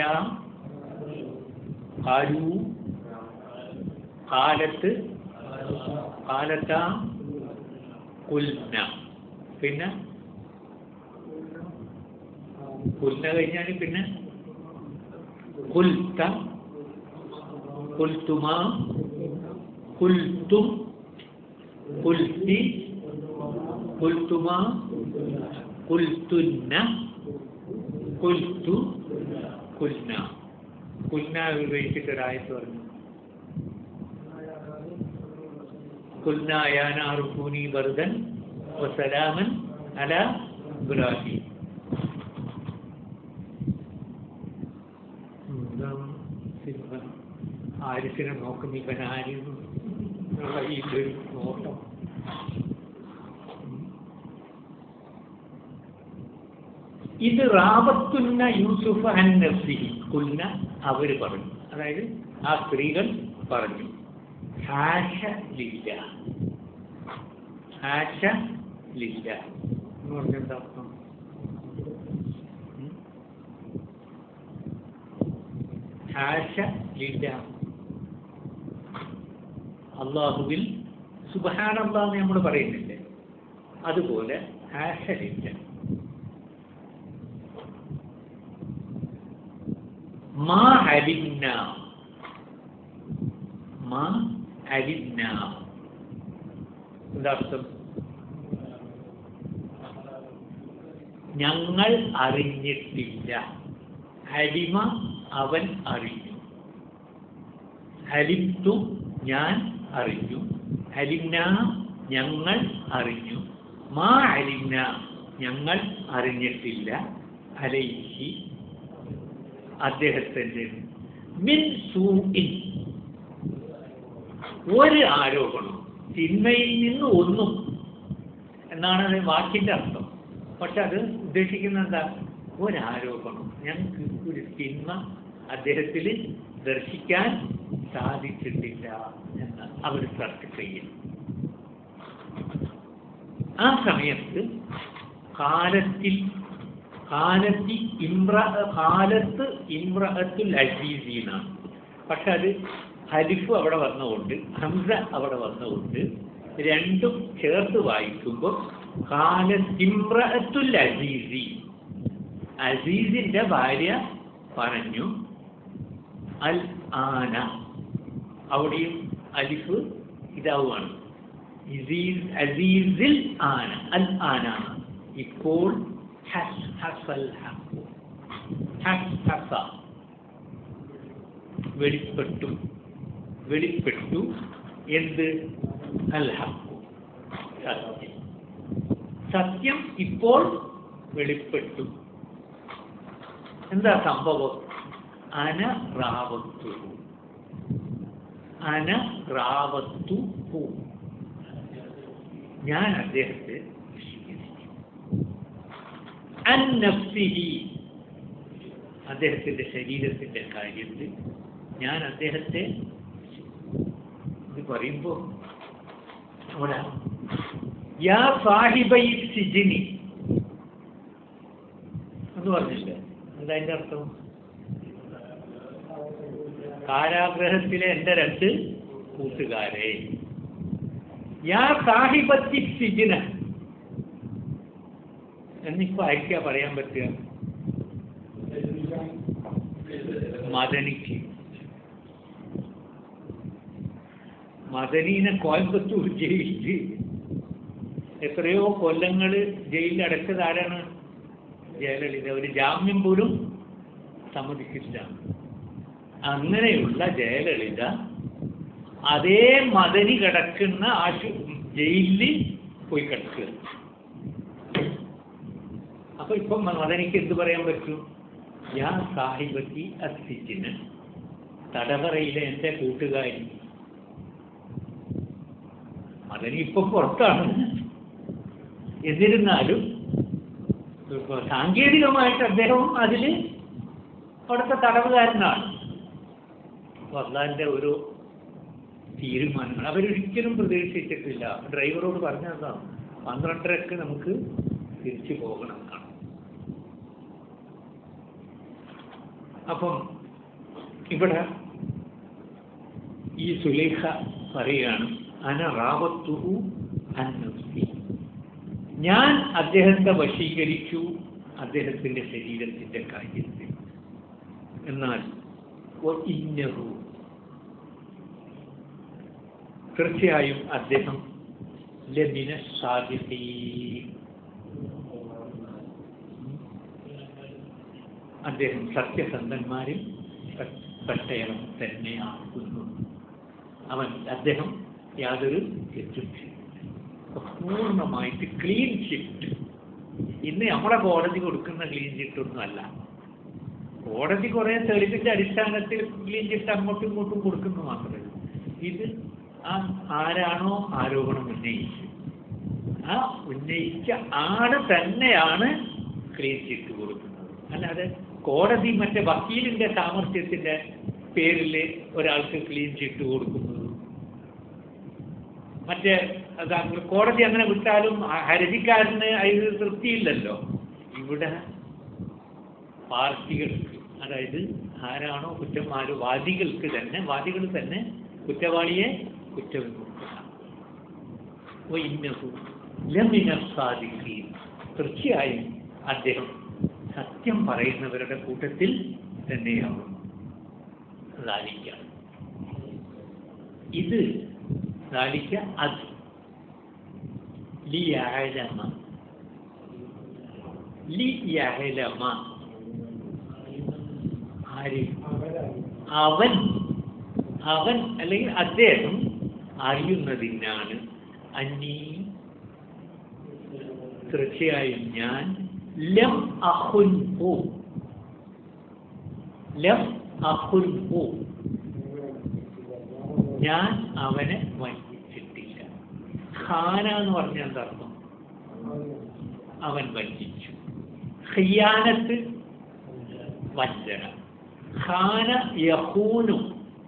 കാലു കാലത്ത് കാലത്ത കുൽന പിന്നെ കുൽന കഴിഞ്ഞാൽ പിന്നെ കുൽത്ത കുൽത്തുമ കുൽത്തും കുൽത്തി കുൽത്തുമ കുൽത്തുന്ന കുൽത്തു കുൽന കുൽന ഉപയോഗിച്ചിട്ട് ഒരായത്ത് പറഞ്ഞു قلنا يا نار كوني بردا وسلاما على إبراهيم ആരിസിനെ നോക്കും ഇവൻ ആരും ഈ നോട്ടം ഇത് റാബത്തുന്ന യൂസുഫ് അൻ നഫ്സിഹി കുന്ന അവർ പറഞ്ഞു അതായത് ആ സ്ത്രീകൾ പറഞ്ഞു ഹാഷ ലില്ല ഹാഷ ലില്ല എന്ന് പറഞ്ഞെന്താ അർത്ഥം ഉം? ഹാഷ ലില്ല അള്ളാഹുവിൽ സുബഹാനല്ലാന്ന് നമ്മൾ പറയുന്നില്ലേ അതുപോലെ ഹാഷ ലില്ല മാ അലിന്ന മാ അലിന്ന എന്താ അർത്ഥം ഞങ്ങൾ അറിഞ്ഞിട്ടില്ല അലിമ അവൻ അറിഞ്ഞു അലിത്തു ഞാൻ അറിഞ്ഞു അലിന്ന ഞങ്ങൾ അറിഞ്ഞു മാ അലിന്ന ഞങ്ങൾ അറിഞ്ഞിട്ടില്ല അലൈഹി അദ്ദേഹത്തിൻ്റെ മിൻ സൂഇൻ ഒരു ആരോപണം തിന്മയിൽ നിന്ന് ഒന്നും എന്നാണ് അത് വാക്കിന്റെ അർത്ഥം പക്ഷെ അത് ഉദ്ദേശിക്കുന്ന എന്താ ഒരാരോപണം ഞങ്ങൾക്ക് ഒരു തിന്മ അദ്ദേഹത്തിൽ ദർശിക്കാൻ സാധിച്ചിട്ടില്ല എന്ന് അവർ ചർച്ച ചെയ്യുന്നു ആ സമയത്ത് കാലത്തിൽ കാലത്തി ഇമ്ര കാലത്ത് ഇമ്രഅത്തുൽ അസീസീനാണ് പക്ഷെ അത് ഹരിഫ് അവിടെ വന്നുകൊണ്ട് ഹംസ അവിടെ വന്നുകൊണ്ട് രണ്ടും ചേർത്ത് വായിക്കുമ്പോൾ കാലത്തിമ്രഅത്തുൽ അസീസി അസീസിന്റെ ഭാര്യ പറഞ്ഞു അൽ ആന അവിടെയും അലിഫ് ഇതാവുകയാണ് ഇസീസ് അസീസിൽ ആന അൽ ആന ഇപ്പോൾ ഹസ് ഹസൽ ഹഖ്. ഹസ് ഹസ വെളിപ്പെട്ടു വെളിപ്പെട്ടു എന്ത് അൽ ഹഖ്. സത്യം സത്യം ഇപ്പോൾ വെളിപ്പെട്ടു എന്താ സംഭവം അന റാവത്തു അന റാവത്തു ഞാൻ അദ്ദേഹത്തെ സ്വീകരിച്ചു അൻ നഫ്സിഹി അദ്ദേഹത്തിന്റെ ശരീരത്തിന്റെ കാര്യത്തിൽ ഞാൻ അദ്ദേഹത്തെ ഇത് പറയുമ്പോ അവിടെ യാ സാഹിബൈ സിജിനി എന്ന് പറഞ്ഞില്ലേ എന്താ അതിന്റെ അർത്ഥം കാരാഗ്രഹത്തിലെ എന്റെ രണ്ട് കൂട്ടുകാരെ യാ സാഹിബത്തി സിജിന എന്നിപ്പോ ആയിരിക്കാ പറയാൻ പറ്റുക മദനിക്ക് മദനീനെ കോയമ്പത്തൂർ ജയിലിൽ എത്രയോ കൊല്ലങ്ങൾ ജയിലിൽ അടച്ചത് ആരാണ് ജയലളിത ഒരു ജാമ്യം പോലും സമ്മതിച്ചില്ല അങ്ങനെയുള്ള ജയലളിത അതേ മദനി കിടക്കുന്ന ആശു ജയിലിൽ പോയി കിടക്കുക അപ്പൊ ഇപ്പം മദനിക്ക് എന്ത് പറയാൻ പറ്റും ഞാൻ സാഹിബത്തി അസിച്ചിന് തടവറയിലെ എൻ്റെ കൂട്ടുകാരി മദനി ഇപ്പം പുറത്താണ് എന്നിരുന്നാലും ഇപ്പൊ സാങ്കേതികമായിട്ട് അദ്ദേഹവും അതിൽ അവിടുത്തെ തടവുകാരനാണ് അപ്പൊ അള്ളാഹിന്റെ ഒരു തീരുമാനങ്ങൾ അവരൊരിക്കലും പ്രതീക്ഷിച്ചിട്ടില്ല ഡ്രൈവറോട് പറഞ്ഞതാണ് പന്ത്രണ്ടരക്ക് നമുക്ക് തിരിച്ചു പോകണം എന്നാണ് അപ്പം ഇവിടെ ഈ സുലേഖ പറയുകയാണ് അന റാവത്തുഹു അന്നഫ്സി ഞാൻ അദ്ദേഹത്തെ വശീകരിച്ചു അദ്ദേഹത്തിന്റെ ശരീരത്തിന്റെ കാര്യത്തിൽ എന്നാൽ ഇന്നഹു തീർച്ചയായും അദ്ദേഹം ലമിന സാധ്യതീ അദ്ദേഹം സത്യസന്ധന്മാരിൽ പെട്ടയവൻ തന്നെയാകുന്നു അവൻ അദ്ദേഹം യാതൊരു തെറ്റും ചെയ്തില്ല പൂർണ്ണമായിട്ട് ക്ലീൻ ചിറ്റ് ഇന്ന് നമ്മുടെ കോടതി കൊടുക്കുന്ന ക്ലീൻ ചിറ്റൊന്നും അല്ല കോടതി കുറെ തെളിവിച്ച അടിസ്ഥാനത്തിൽ ക്ലീൻ ചിറ്റ് അങ്ങോട്ടും ഇങ്ങോട്ടും കൊടുക്കുന്നു മാത്രമേ ഇത് ആ ആരാണോ ആരോപണം ഉന്നയിച്ചത് ആ ഉന്നയിച്ച ആള് തന്നെയാണ് ക്ലീൻ ചിറ്റ് കൊടുക്കുന്നത് അല്ലാതെ കോടതി മറ്റേ വക്കീലിന്റെ സാമർഥ്യത്തിന്റെ പേരിൽ ഒരാൾക്ക് ക്ലീൻ ചിറ്റ് കൊടുക്കുന്നത് മറ്റേ കോടതി അങ്ങനെ വിട്ടാലും ഹരജിക്കാരന് അതിന് തൃപ്തിയില്ലല്ലോ ഇവിടെ പാർട്ടികൾക്ക് അതായത് ആരാണോ കുറ്റന്മാർ വാദികൾക്ക് തന്നെ വാദികൾ തന്നെ കുറ്റവാളിയെ കുറ്റവിമുക്തമാക്കും തീർച്ചയായും അദ്ദേഹം സത്യം പറയുന്നവരുടെ കൂട്ടത്തിൽ തന്നെയാവും ലാലിക്ക ഇത് ലാലിക്ക അത് ലിയാലമ ലിയാലമ ആര് അവൻ അവൻ അല്ലെങ്കിൽ അദ്ദേഹം അറിയുന്നതിനാണ് അന്നീ തീർച്ചയായും ഞാൻ ലം അഹുൻ ഹു ലം അഹുൻ ഹു ഞാൻ അവനെ വഞ്ചിച്ചിട്ടില്ല ഖാന എന്ന് പറഞ്ഞ എന്താർത്ഥം അവൻ വഞ്ചിച്ചു ഖിയാനത്ത് വഞ്ചന ഖാന യഹൂനു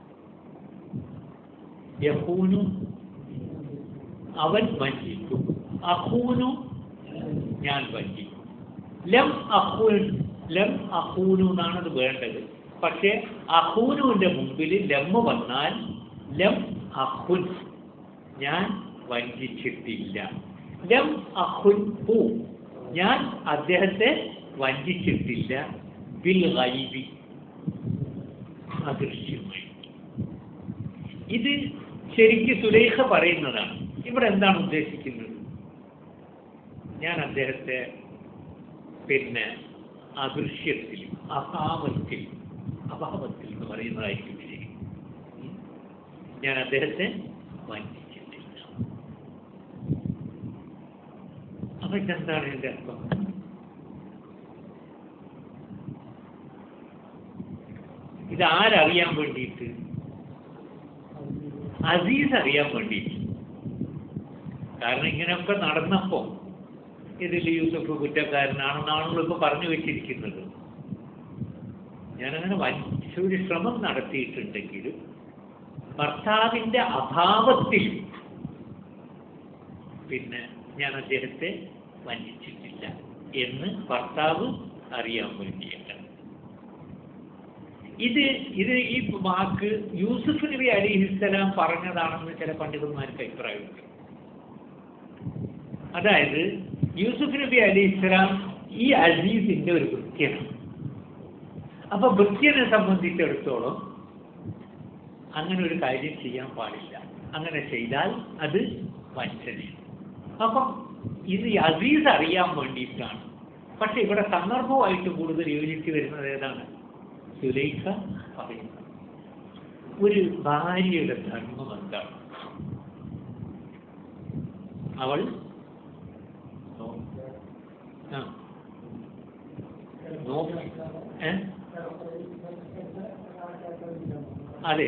യഹൂനു അവൻ വഞ്ചിക്കും അഹൂനു ഞാൻ വഞ്ചിക്കും ലം അഹൂൻ ലം അഹൂനു എന്നാണ് അത് വേണ്ടത് പക്ഷേ അഹൂനുവിന്റെ മുമ്പിൽ ലമ്മ് വന്നാൽ ലം അഹുൻ ഞാൻ വഞ്ചിച്ചിട്ടില്ല ലം അഹുൻ ഹു ഞാൻ അദ്ദേഹത്തെ വഞ്ചിച്ചിട്ടില്ല ബിൽ ഗൈബി അദൃശ്യമായി ഇത് ശരിക്ക് സുലേഖ പറയുന്നതാണ് ഇവിടെ എന്താണ് ഉദ്ദേശിക്കുന്നത് ഞാൻ അദ്ദേഹത്തെ പിന്നെ അദൃശ്യത്തിൽ അഭാവത്തിൽ അഭാവത്തിൽ എന്ന് പറയുന്നതായിരിക്കും ശരി ഞാൻ അദ്ദേഹത്തെ വഞ്ചിച്ചിട്ടില്ല അപ്പൊ ഇതെന്താണ് എന്റെ അർത്ഥം ഇത് ആരറിയാൻ വേണ്ടിയിട്ട് അസീസ് അറിയാൻ വേണ്ടിയിട്ട് കാരണം ഇങ്ങനെയൊക്കെ നടന്നപ്പോ ഇതിൽ യൂസഫ് കുറ്റക്കാരനാണെന്നാണല്ലോ ഇപ്പൊ പറഞ്ഞു വെച്ചിരിക്കുന്നത് ഞാനങ്ങനെ വഞ്ച ഒരു ശ്രമം നടത്തിയിട്ടുണ്ടെങ്കിലും ഭർത്താവിന്റെ അഭാവത്തിൽ പിന്നെ ഞാൻ അദ്ദേഹത്തെ വഞ്ചിച്ചിട്ടില്ല എന്ന് ഭർത്താവ് അറിയാൻ വേണ്ടിയിട്ടാണ് ഇത് ഇത് ഈ വാക്ക് യൂസുഫ് നബി അലിഹിസ്സലാം പറഞ്ഞതാണെന്ന് ചില പണ്ഡിതന്മാർക്ക് അഭിപ്രായമുണ്ട് അതായത് യൂസുഫ് നബി അലിഹിസ്സലാം ഈ അസീസിന്റെ ഒരു വൃത്യനാണ് അപ്പൊ വൃത്യനെ സംബന്ധിച്ചിടത്തോളം അങ്ങനെ ഒരു കാര്യം ചെയ്യാൻ പാടില്ല അങ്ങനെ ചെയ്താൽ അത് വഞ്ചനയാണ് അപ്പം ഇത് ഈ അസീസ് അറിയാൻ വേണ്ടിയിട്ടാണ് പക്ഷെ ഇവിടെ സന്ദർഭമായിട്ട് കൂടുതൽ യോജിച്ച് വരുന്നത് ഏതാണ് സുലൈഖ പറയുന്നത് ഒരു ഭാര്യയുടെ ധർമ്മം എന്താണ് അവൾ ആ നോ ഏ അതെ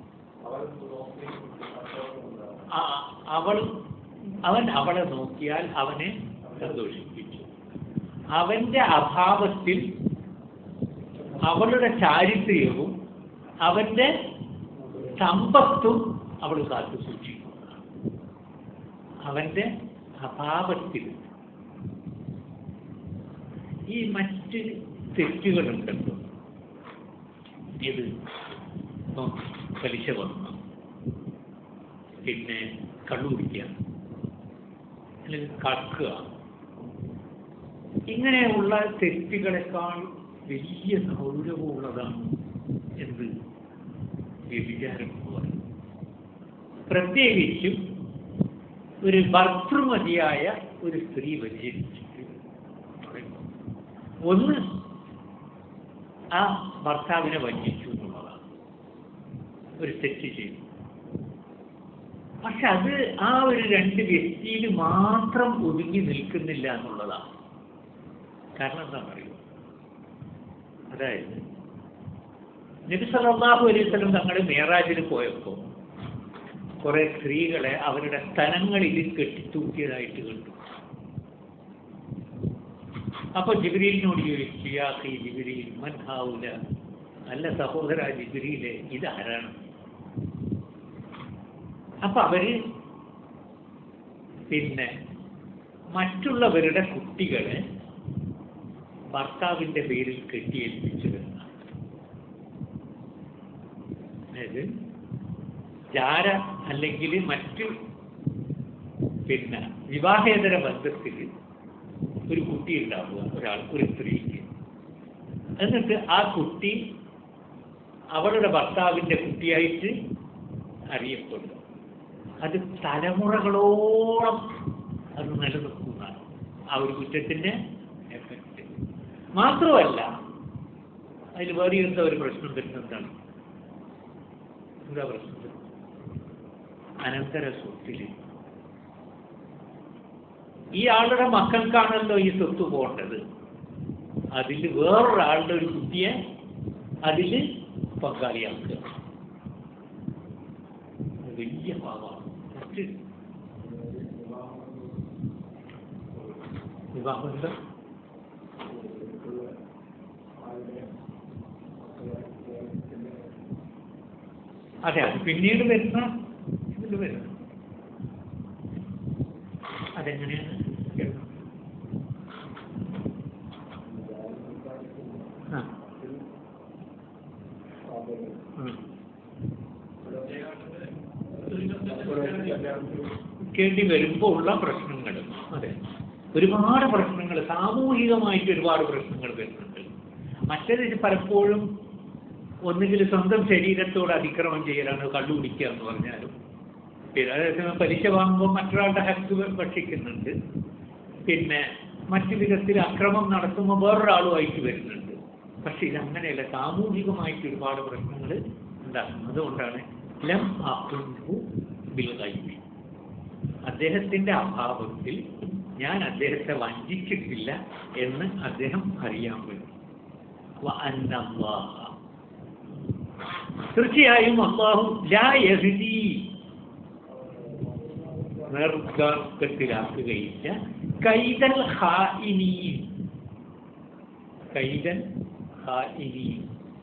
ആ, അവൾ അവൻ അവളെ നോക്കിയാൽ അവനെ സന്തോഷിപ്പിച്ചു അവന്റെ അഭാവത്തിൽ അവളുടെ ചാരിത്ര്യവും അവന്റെ സമ്പത്തും അവൾ കാത്തു സൂക്ഷിക്കും അവന്റെ അഭാവത്തിൽ ഈ മറ്റ് തെറ്റുകളുണ്ടല്ലോ ഇത് ഇപ്പം പലിശ വന്നു പിന്നെ കള്ളു കുടിക്കുക അല്ലെങ്കിൽ കക്കുക ഇങ്ങനെയുള്ള തെറ്റുകളെക്കാൾ വലിയ ഗൗരവമുള്ളതാണ് എന്ത് വ്യഭിചാരം എന്ന് പറയുന്നത് പ്രത്യേകിച്ചും ഒരു ഭർത്തൃമതിയായ ഒരു സ്ത്രീ വ്യതിചരിച്ചിട്ട് ഒന്ന് ആ ഭർത്താവിനെ വഞ്ചിച്ചു എന്നുള്ളതാണ് ഒരു തെറ്റ് ചെയ്തു പക്ഷെ അത് ആ ഒരു രണ്ട് വ്യക്തിയിൽ മാത്രം ഒതുങ്ങി നിൽക്കുന്നില്ല എന്നുള്ളതാണ് കാരണം എന്താണെന്ന് അറിയുമോ അതായത് നബി സല്ലല്ലാഹു അലൈഹി വസല്ലം തങ്ങൾ മേറാജിൽ പോയപ്പോൾ കുറെ സ്ത്രീകളെ അവരുടെ സ്ഥലങ്ങളിൽ കെട്ടിത്തൂക്കിയതായിട്ട് കണ്ടു അപ്പൊ ജിബ്രീലിനോട് ചോദിച്ചു യാഹി ജിബ്രീൽ മൻ ഹാവുല അല്ല സഹോദര ജിബ്രീലെ ഇതാരാണ് അപ്പൊ അവര് പിന്നെ മറ്റുള്ളവരുടെ കുട്ടികളെ ഭർത്താവിന്റെ പേരിൽ കെട്ടിയേൽപ്പിച്ചു വരുന്ന അതായത് ജാര അല്ലെങ്കിൽ മറ്റു പിന്നെ വിവാഹേതര ബന്ധത്തിൽ ഒരു കുട്ടി ഉണ്ടാവുക ഒരാൾ ഒരു സ്ത്രീക്ക് എന്നിട്ട് ആ കുട്ടി അവളുടെ ഭർത്താവിന്റെ കുട്ടിയായിട്ട് അറിയപ്പെടും അത് തലമുറകളോളം അത് നിലനിൽക്കുന്നതാണ് ആ ഒരു കുറ്റത്തിന്റെ എഫക്റ്റ് മാത്രമല്ല അതിൽ വേറെ എന്താ ഒരു പ്രശ്നം വരുന്നത് എന്താണ് എന്താ പ്രശ്നം വരുന്നത്? അനന്തര സ്വത്തിൽ ഈ ആളുടെ മക്കൾക്കാണല്ലോ ഈ സ്വത്ത് പോകേണ്ടത് അതിൽ വേറൊരാളുടെ ഒരു കുട്ടിയെ അതിൽ പങ്കാളിയാക്കുക വലിയ പാവമാണ് മറ്റ് വിവാഹം എന്താ അതെ അത് പിന്നീട് വരുന്ന ഇതിൽ വരുന്ന അതെങ്ങനെയാണ് ആ ഉം. കേണ്ടി വരുമ്പോൾ ഉള്ള പ്രശ്നങ്ങൾ അതെ ഒരുപാട് പ്രശ്നങ്ങൾ സാമൂഹികമായിട്ട് ഒരുപാട് പ്രശ്നങ്ങൾ വരുന്നുണ്ട് മറ്റേത് ഇത് പലപ്പോഴും ഒന്നുകിൽ സ്വന്തം ശരീരത്തോട് അതിക്രമം ചെയ്യലാണ് കള്ളു കുടിക്കുക എന്ന് പറഞ്ഞാലും പിന്നെ അതേസമയം പലിശ വാങ്ങുമ്പോൾ മറ്റൊരാളുടെ ഹക്ക് ഭക്ഷിക്കുന്നുണ്ട് പിന്നെ മറ്റു വിധത്തിൽ അക്രമം നടത്തുമ്പോൾ വേറൊരാളുമായിട്ട് വരുന്നുണ്ട് പക്ഷെ ഇതങ്ങനെയല്ല സാമൂഹികമായിട്ട് ഒരുപാട് പ്രശ്നങ്ങൾ ഉണ്ടാകും അതുകൊണ്ടാണ് ലം അഹുൻഹു ബിൽ ഗൈബി അദ്ദേഹത്തിന്റെ അഭാവത്തിൽ ഞാൻ അദ്ദേഹത്തെ വഞ്ചിച്ചിട്ടില്ല എന്ന് അദ്ദേഹം അറിയാൻ വേണ്ടി വ അന്നല്ലാഹ. തീർച്ചയായും അള്ളാഹു ലാ യഹ്ദി നേർഗാർക്കത്തിലാക്കുകയില്ല കൈതൽ ഹാഇനീൻ കൈതൽ ഹാഇനീൻ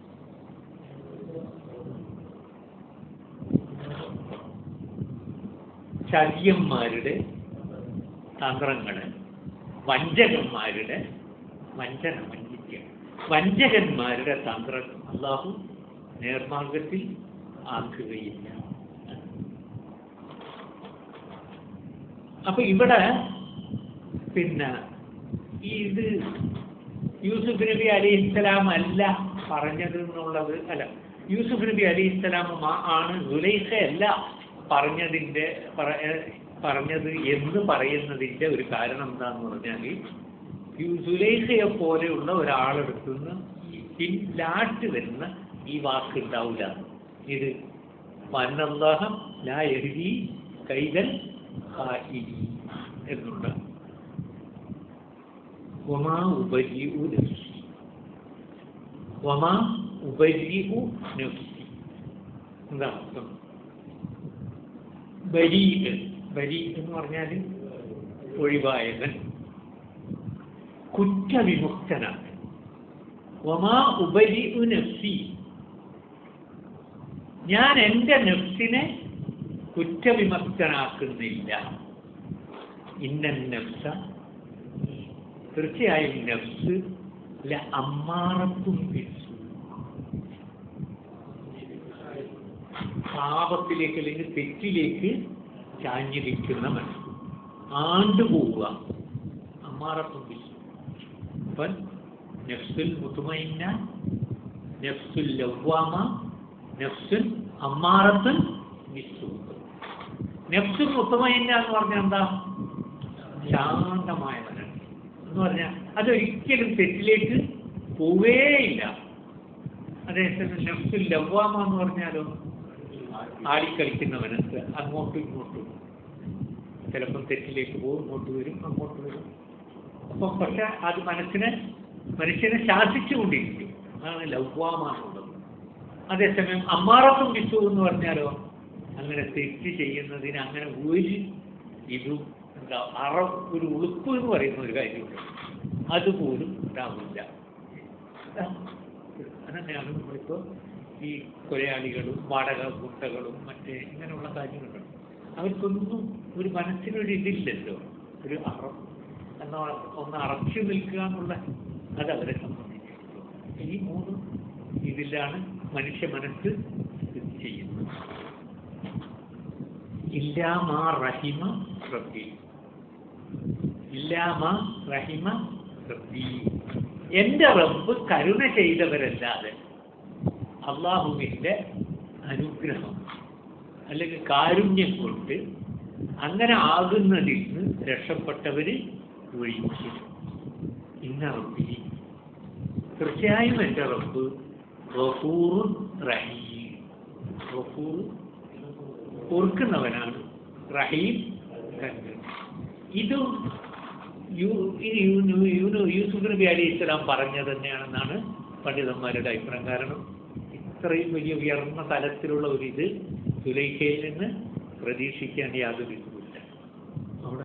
ചതിയന്മാരുടെ തന്ത്രങ്ങള് വഞ്ചകന്മാരുടെ വഞ്ചന വഞ്ചിക്കുക വഞ്ചകന്മാരുടെ തന്ത്രം അള്ളാഹു നേർമാർഗത്തിൽ ആക്കുകയില്ല അപ്പൊ ഇവിടെ പിന്നെ ഈ ഇത് യൂസുഫ് നബി അലൈഹി ഇസ്ലാം അല്ല പറഞ്ഞത് എന്നുള്ളത് അല്ല യൂസുഫ് നബി അലൈഹി ഇസ്ലാം ആണ് സുലൈഖ അല്ല പറഞ്ഞതിന്റെ പറ- ഏ, പറഞ്ഞത് എന്ന് പറയുന്നതിന്റെ ഒരു കാരണം എന്താന്ന് പറഞ്ഞാൽ ഈ സുലൈഖയെ പോലെയുള്ള ഒരാളെടുത്തുനിന്ന് ഈ ലാറ്റ് വരുന്ന ഈ വാക്ക് ഉണ്ടാവില്ല ഇത് വന്നല്ലാഹ ലാ യഹ്ദി കൈതൽ ഖാഇനി എന്നുണ്ട് വമാ ഉപരിഉ നഫ്സി വമാ ഉപരിഉ നഫ്സി എന്താ അർത്ഥം ബരി ബരി എന്ന് പറഞ്ഞാൽ ഒഴിവായവൻ കുറ്റവിമുക്തനാണ് വമാ ഉപരിഉ നഫ്സി ഞാൻ എൻ്റെ നഫ്സിനെ കുറ്റവിമുക്തനാക്കുന്നില്ല ഇന്ന നഫ്സ തീർച്ചയായും നഫ്സ് ല അമ്മാറത്തും ബിസ്സു പാപത്തിലേക്ക് അല്ലെങ്കിൽ തെറ്റിലേക്ക് ചാഞ്ഞിരിക്കുന്ന മനസ്സ് ആണ്ടുപോവുക അമ്മാറത്തും ബിസ്സു അപ്പം നഫ്സുൽ മുത്തുമൈന്ന നഫ്സുൽ ലവ്വാമ നഫ്സുൽ അമ്മാറത്തുൻ ബിസ്സു നഫ്സുൽ മുത്തുമൈന്ന എന്ന് പറഞ്ഞാൽ എന്താ ശാന്തമായ മനസ്സ് എന്ന് പറഞ്ഞാൽ അതൊരിക്കലും തെറ്റിലേക്ക് പോവേയില്ല അതേസമയം നഫ്സുൽ ലവ്വാമ എന്ന് പറഞ്ഞാലോ ആടിക്കളിക്കുന്ന മനസ്സ് അങ്ങോട്ടും ഇങ്ങോട്ടും ചിലപ്പം തെറ്റിലേക്ക് പോകും ഇങ്ങോട്ട് വരും അങ്ങോട്ട് വരും അപ്പം പക്ഷെ അത് മനസ്സിനെ മനുഷ്യനെ ശാസിച്ചുകൊണ്ടിരിക്കും അതാണ് ലവ്വാമാനുള്ളത് അതേസമയം അമ്മാറത്തും വിസു എന്ന് പറഞ്ഞാലോ അങ്ങനെ തെറ്റ് ചെയ്യുന്നതിന് അങ്ങനെ ഒരു ഇതും എന്താ അറ ഒരു ഉളുപ്പ് എന്ന് പറയുന്ന ഒരു കാര്യമുണ്ട് അതുപോലും ഉണ്ടാവില്ല അതന്നെയാണ് നമ്മളിപ്പോൾ ഈ കൊലയാളികളും വാടക ഗുണ്ടകളും മറ്റേ ഇങ്ങനെയുള്ള കാര്യങ്ങളുണ്ട് അവർക്കൊന്നും ഒരു മനസ്സിനൊരു ഇതില്ലല്ലോ ഒരു അറ എന്ന ഒന്ന് അറച്ചു നിൽക്കുക എന്നുള്ള അത് അവരെ സംബന്ധിച്ചിടത്തോളം ഈ മൂന്ന് ഇതിലാണ് മനുഷ്യ മനസ്സ് സ്ഥിതി ചെയ്യുന്നത് ഇല്ലാമാ റഹിമ റബ്ബി ഇല്ലാമാ റഹിമ റബ്ബി എന്റെ റബ്ബ് കരുണ ചെയ്തവരല്ലാതെ അള്ളാഹുവിൻ്റെ അനുഗ്രഹം അല്ലെങ്കിൽ കാരുണ്യം കൊണ്ട് അങ്ങനെ ആകുന്നതിൽ നിന്ന് രക്ഷപ്പെട്ടവര് ഒഴിച്ച് ഇന്ന റബ്ബി തീർച്ചയായും എൻ്റെ റബ്ബ് റഫൂറും റഹീം റഫൂർ ഓർക്കുന്നവനാണ് റഹീം കണ്ട് ഇതും യു- ഈ യു- യു- യു- യൂസുഫ് നബി അലി ഇസ്ലാം പറഞ്ഞത് തന്നെയാണെന്നാണ് പണ്ഡിതന്മാരുടെ അഭിപ്രായം കാരണം ഇത്രയും വലിയ ഉയർന്ന തലത്തിലുള്ള ഒരു ഇത് സുലൈഖയിൽ നിന്ന് പ്രതീക്ഷിക്കാൻ യാതൊരു ഇതും